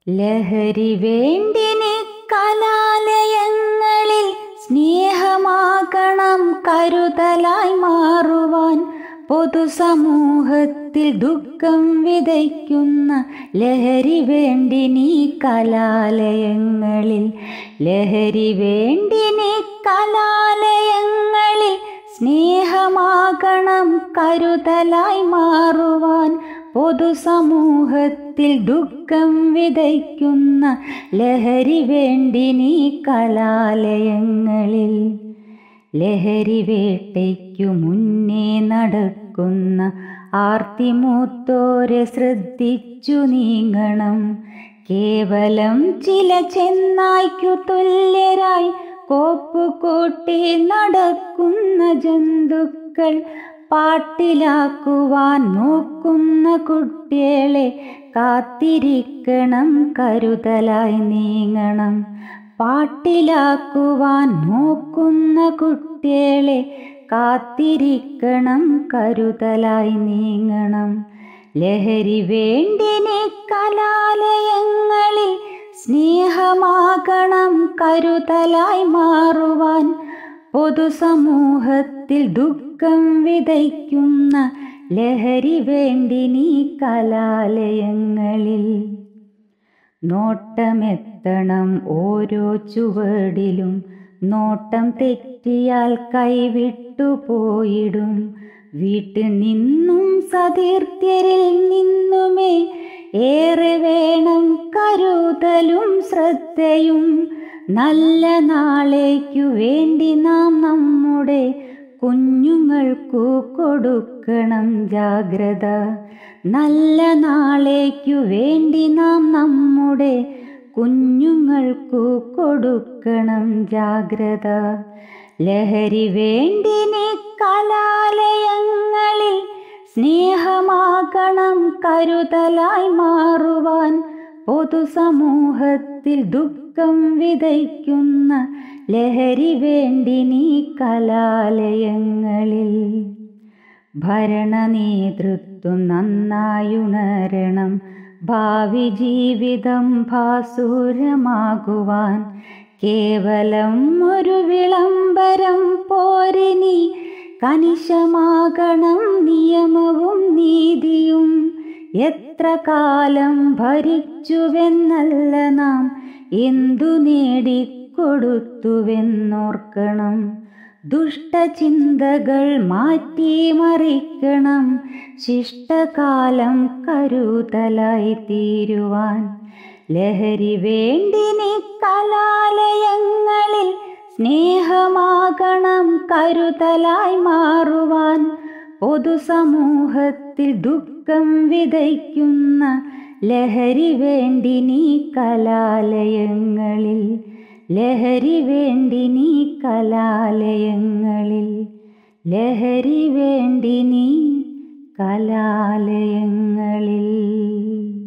ലഹരി വേണ്ടിനി കലാലയങ്ങളിൽ സ്നേഹമാകണം കരുതലായി മാറുവാൻ പൊതുസമൂഹത്തിൽ ദുഃഖം വിതയ്ക്കുന്ന ലഹരി വേണ്ടിനി കലാലയങ്ങളിൽ ലഹരി വേണ്ടിനി കലാലയങ്ങളിൽ സ്നേഹമാകണം കരുതലായി മാറുവാൻ പൊതുസമൂഹത്തിൽ ദുഃഖം വിതയ്ക്കുന്ന ലഹരി വേണ്ടിനി കലാലയങ്ങളിൽ ലഹരി വേട്ടയ്ക്കു മുന്നേ നടക്കുന്ന ആർത്തിമൂത്തോരെ ശ്രദ്ധിച്ചു നീങ്ങണം കേവലം ചില ചെന്നായ്ക്കു തുല്യരായി കോപ്പുകൂട്ടി നടക്കുന്ന ജന്തുക്കൾ പാട്ടിലാക്കുവാൻ നോക്കുന്ന കുട്ടികളെ കാത്തിരിക്കണം കരുതലായി നീങ്ങണം പാട്ടിലാക്കുവാൻ നോക്കുന്ന കുട്ടികളെ കാത്തിരിക്കണം കരുതലായി നീങ്ങണം ലഹരി വേണ്ടിനി കലാലയങ്ങളിൽ സ്നേഹമാകണം കരുതലായി മാറുവാൻ പൊതുസമൂഹത്തിൽ ദുഃഖം വിതയ്ക്കുന്ന ലഹരി വേണ്ടിനി കലാലയങ്ങളിൽ നോട്ടമെത്തണം ഓരോ ചുവടിലും നോട്ടം തെറ്റിയാൽ കൈവിട്ടു പോയിടും വീട്ടിൽ നിന്നും സതീർത്ഥ്യരിൽ നിന്നുമേ ഏറെ വേണം കരുതലും ശ്രദ്ധയും നല്ല നാളേക്കു വേണ്ടി നാം നമ്മുടെ കുഞ്ഞുങ്ങൾക്കു കൊടുക്കണം ജാഗ്രത നല്ല നാളേക്കു വേണ്ടി നാം നമ്മുടെ കുഞ്ഞുങ്ങൾക്കു കൊടുക്കണം ജാഗ്രത ലഹരി വേണ്ടിനി കലാലയങ്ങളിൽ സ്നേഹമാകണം കരുതലായി മാറുവാൻ പൊതുസമൂഹത്തിൽ ദുഃഖം വിതയ്ക്കുന്ന ലഹരി വേണ്ടിനി കലാലയങ്ങളിൽ ഭരണനേതൃത്വം നന്നായുണരണം ഭാവി ജീവിതം ഭാസുരമാകുവാൻ കേവലം ഒരു വിളംബരം പോരിനി കനിശമാകണം നിയമവും നീതിയും എത്ര കാലം ഭരിച്ചുവെന്നല്ല നാം എന്തു നേടിക്കൊടുത്തുവെന്നോർക്കണം ദുഷ്ടചിന്തകൾ മാറ്റിമറിക്കണം ശിഷ്ടകാലം കരുതലായി തീരുവാൻ ലഹരി വേണ്ടിനി കലാലയങ്ങളിൽ സ്നേഹമാകണം കരുതലായി മാറുവാൻ പൊതുസമൂഹത്തിൽ ദുഃഖം വിതയ്ക്കുന്ന ലഹരി വേണ്ടിനി കലാലയങ്ങളിൽ ലഹരി വേണ്ടിനി കലാലയങ്ങളിൽ ലഹരി വേണ്ടിനി കലാലയങ്ങളിൽ